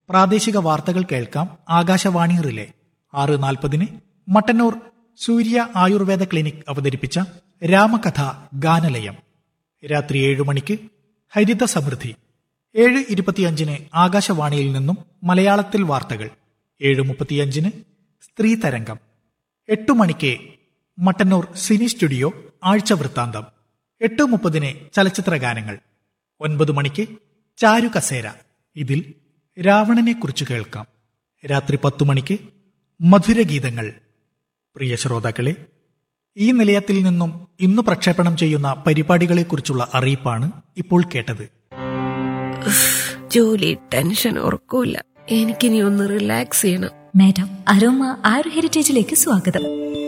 പ്രാദേശിക വാർത്തകൾ കേൾക്കാം ആകാശവാണി റിലേ ആറ് നാൽപ്പതിന് മട്ടന്നൂർ സൂര്യ ആയുർവേദ ക്ലിനിക് അവതരിപ്പിച്ച രാമകഥ ഗാനലയം രാത്രി ഏഴു മണിക്ക് ഹരിത സമൃദ്ധി ഏഴ് ഇരുപത്തിയഞ്ചിന് ആകാശവാണിയിൽ നിന്നും മലയാളത്തിൽ വാർത്തകൾ ഏഴ് മുപ്പത്തിയഞ്ചിന് സ്ത്രീ തരംഗം എട്ടു മണിക്ക് മട്ടന്നൂർ സിനി സ്റ്റുഡിയോ ആഴ്ച വൃത്താന്തം എട്ട് മുപ്പതിന് ചലച്ചിത്ര ഗാനങ്ങൾ ഒൻപത് മണിക്ക് ചാരു കസേര ഇതിൽ രാവണനെ കുറിച്ച് കേൾക്കാം രാത്രി പത്തു മണിക്ക് മധുരഗീതങ്ങൾ പ്രിയ ശ്രോതാക്കളെ ഈ നിലയത്തിൽ നിന്നും ഇന്ന് പ്രക്ഷേപണം ചെയ്യുന്ന പരിപാടികളെക്കുറിച്ചുള്ള അറിയിപ്പാണ് ഇപ്പോൾ കേട്ടത് ജോലി ടെൻഷൻ ഉറക്കൂല എനിക്കിനി ഒന്ന് റിലാക്സ് ചെയ്യണം മാഡം അരോമ ആയുർ ഹെറിറ്റേജിലേക്ക് സ്വാഗതം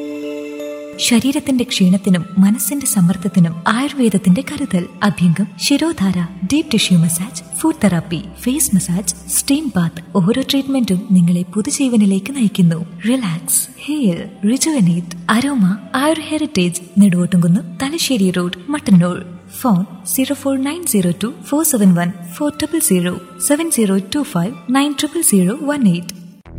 ശരീരത്തിന്റെ ക്ഷീണത്തിനും മനസ്സിന്റെ സമ്മർദ്ദത്തിനും ആയുർവേദത്തിന്റെ കരുതൽ Abhyangam Shirodhara deep tissue massage food therapy face massage steam bath ഓരോ ട്രീറ്റ്മെന്റും നിങ്ങളെ പുതുജീവനിലേക്ക് നയിക്കുന്നു relax hair rejuvenate aroma Ayur heritage Neduvottumkunnu Thalassery road Mattannur phone zero four nine zero two four seven one four triple zero seven zero two five nine triple zero one eight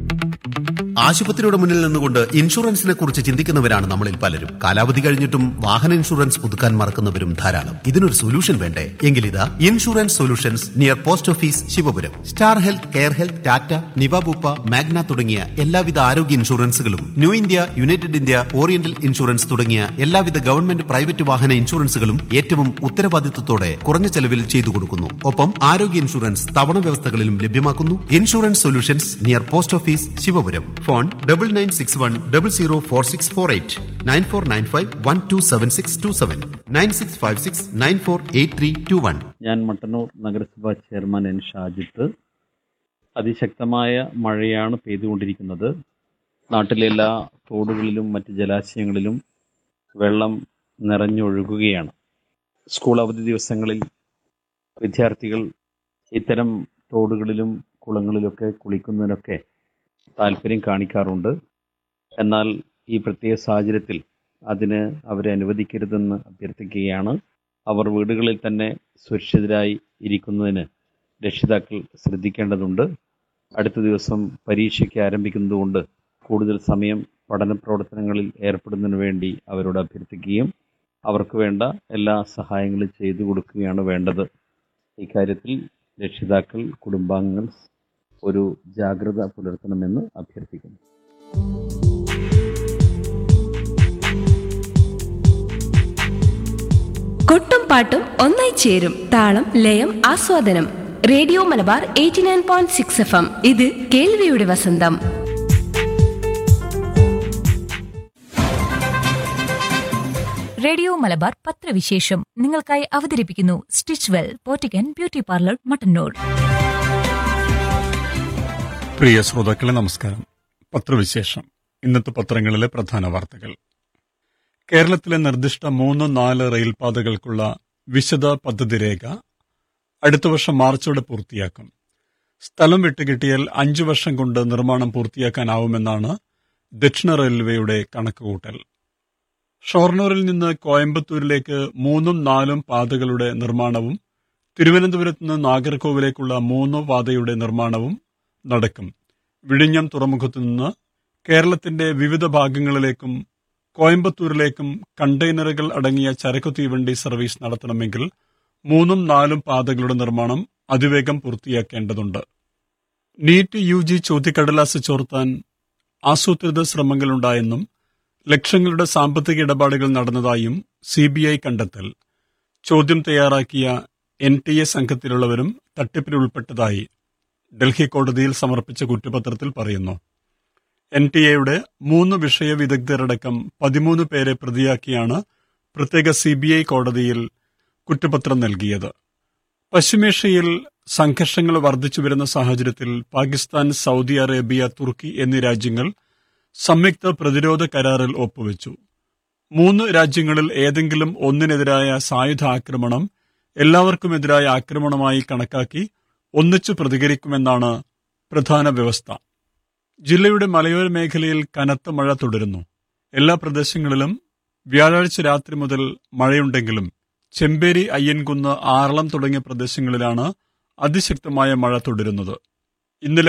ആശുപത്രിയുടെ മുന്നിൽ നിന്നുകൊണ്ട് ഇൻഷുറൻസിനെ കുറിച്ച് ചിന്തിക്കുന്നവരാണ് നമ്മളിൽ പലരും കാലാവധി കഴിഞ്ഞിട്ടും വാഹന ഇൻഷുറൻസ് പുതുക്കാൻ മറക്കുന്നവരും ധാരാളം ഇതിനൊരു സൊല്യൂഷൻ വേണ്ടേ എങ്കിലിതാ insurance solutions near post office Shivapuram star health care health Tata Niva Bupa Magna തുടങ്ങിയ എല്ലാവിധ ആരോഗ്യ ഇൻഷുറൻസുകളും new India united India oriental insurance തുടങ്ങിയ എല്ലാവിധ ഗവൺമെന്റ് പ്രൈവറ്റ് വാഹന ഇൻഷുറൻസുകളും ഏറ്റവും ഉത്തരവാദിത്വത്തോടെ കുറഞ്ഞ ചെലവിൽ ചെയ്തു കൊടുക്കുന്നു ഒപ്പം ആരോഗ്യ ഇൻഷുറൻസ് തവണ വ്യവസ്ഥകളിലും ലഭ്യമാക്കുന്നു insurance solutions near post office Shivapuram phone double nine six one double zero four six four eight nine four nine five one two seven six two seven nine six five six nine four eight three two one ഞാൻ മട്ടന്നൂർ നഗരസഭാ chairman N Shajith അതിശക്തമായ മഴയാണ് പെയ്തുകൊണ്ടിരിക്കുന്നത് നാട്ടിലെ എല്ലാ തോടുകളിലും മറ്റ് ജലാശയങ്ങളിലും വെള്ളം നിറഞ്ഞൊഴുകുകയാണ് school അവധി ദിവസങ്ങളിൽ വിദ്യാർത്ഥികൾ ഇത്തരം തോടുകളിലും കുളങ്ങളിലൊക്കെ കുളിക്കുന്നതിനൊക്കെ താല്പര്യം കാണിക്കാറുണ്ട് എന്നാൽ ഈ പ്രത്യേക സാഹചര്യത്തിൽ അതിന് അവരെ അനുവദിക്കരുതെന്ന് അഭ്യർത്ഥിക്കുകയാണ് അവർ വീടുകളിൽ തന്നെ സുരക്ഷിതരായി ഇരിക്കുന്നതിന് രക്ഷിതാക്കൾ ശ്രദ്ധിക്കേണ്ടതുണ്ട് അടുത്ത ദിവസം പരീക്ഷയ്ക്ക് ആരംഭിക്കുന്നതുകൊണ്ട് കൂടുതൽ സമയം പഠന പ്രവർത്തനങ്ങളിൽ ഏർപ്പെടുന്നതിന് വേണ്ടി അവരോട് അഭ്യർത്ഥിക്കുകയും അവർക്ക് വേണ്ട എല്ലാ സഹായങ്ങളും ചെയ്തു കൊടുക്കുകയാണ് വേണ്ടത് ഇക്കാര്യത്തിൽ രക്ഷിതാക്കൾ കുടുംബാംഗങ്ങൾ ഒരു ജാഗ്രത പുലർത്തണമെന്ന് അഭ്യർത്ഥിക്കുന്നു കൊട്ടും പാട്ടും ഒന്നായി ചേരും താളം ലയം ആസ്വാദനം radio Malabar eighty nine point six F M ഇത് കേൾവിയുടെ വസന്തം റേഡിയോ മലബാർ പത്രവിശേഷം നിങ്ങൾക്കായി അവതരിപ്പിക്കുന്നു stitch well Pottikkan beauty parlour Mattannur പ്രിയ ശ്രോതാക്കളെ നമസ്കാരം പത്രവിശേഷം ഇന്നത്തെ പത്രങ്ങളിലെ പ്രധാന വാർത്തകൾ കേരളത്തിലെ നിർദ്ദിഷ്ട മൂന്ന് നാല് റെയിൽപാതകൾക്കുള്ള വിശദ പദ്ധതി രേഖ അടുത്ത വർഷം മാർച്ചോടെ പൂർത്തിയാക്കും സ്ഥലം വിട്ടുകിട്ടിയാൽ അഞ്ചു വർഷം കൊണ്ട് നിർമ്മാണം പൂർത്തിയാക്കാനാവുമെന്നാണ് ദക്ഷിണ റെയിൽവേയുടെ കണക്കുകൂട്ടൽ ഷൊർണൂരിൽ നിന്ന് കോയമ്പത്തൂരിലേക്ക് മൂന്നും നാലും പാതകളുടെ നിർമ്മാണവും തിരുവനന്തപുരത്ത് നിന്ന് നാഗർകോവിലേക്കുള്ള മൂന്നോ പാതയുടെ നിർമ്മാണവും നടക്കും വിഴിഞ്ഞം തുറമുഖത്തു നിന്ന് കേരളത്തിന്റെ വിവിധ ഭാഗങ്ങളിലേക്കും കോയമ്പത്തൂരിലേക്കും കണ്ടെയ്നറുകൾ അടങ്ങിയ ചരക്കു തീവണ്ടി സർവീസ് നടത്തണമെങ്കിൽ മൂന്നും നാലും പാതകളുടെ നിർമ്മാണം അതിവേഗം പൂർത്തിയാക്കേണ്ടതുണ്ട് നീറ്റ് യു ജി ചോദ്യക്കടലാസ് ചോർത്താൻ ആസൂത്രിത ശ്രമങ്ങളുണ്ടായെന്നും ലക്ഷങ്ങളുടെ സാമ്പത്തിക ഇടപാടുകൾ നടന്നതായും സി ബി ഐ കണ്ടെത്തൽ ചോദ്യം തയ്യാറാക്കിയ എൻ ടി എ സംഘത്തിലുള്ളവരും തട്ടിപ്പിൽ ഉൾപ്പെട്ടതായി ഡൽഹി കോടതിയിൽ സമർപ്പിച്ച കുറ്റപത്രത്തിൽ പറയുന്നു എൻ ടി എയുടെ മൂന്ന് വിഷയ വിദഗ്ധരടക്കം പതിമൂന്ന് പേരെ പ്രതിയാക്കിയാണ് പ്രത്യേക സി ബി ഐ കോടതിയിൽ കുറ്റപത്രം നൽകിയത് പശ്ചിമേഷ്യയിൽ സംഘർഷങ്ങൾ വർദ്ധിച്ചുവരുന്ന സാഹചര്യത്തിൽ പാകിസ്ഥാൻ സൗദി അറേബ്യ തുർക്കി എന്നീ രാജ്യങ്ങൾ സംയുക്ത പ്രതിരോധ കരാറിൽ ഒപ്പുവെച്ചു മൂന്ന് രാജ്യങ്ങളിൽ ഏതെങ്കിലും ഒന്നിനെതിരായ സായുധ ആക്രമണം എല്ലാവർക്കുമെതിരായ ആക്രമണമായി കണക്കാക്കി ഒന്നിച്ചു പ്രതികരിക്കുമെന്നാണ് പ്രധാന വ്യവസ്ഥ ജില്ലയുടെ മലയോര മേഖലയിൽ കനത്ത മഴ തുടരുന്നു എല്ലാ പ്രദേശങ്ങളിലും വ്യാഴാഴ്ച രാത്രി മുതൽ മഴയുണ്ടെങ്കിലും ചെമ്പേരി അയ്യൻകുന്ന് ആറളം തുടങ്ങിയ പ്രദേശങ്ങളിലാണ് അതിശക്തമായ മഴ തുടരുന്നത് ഇന്നലെ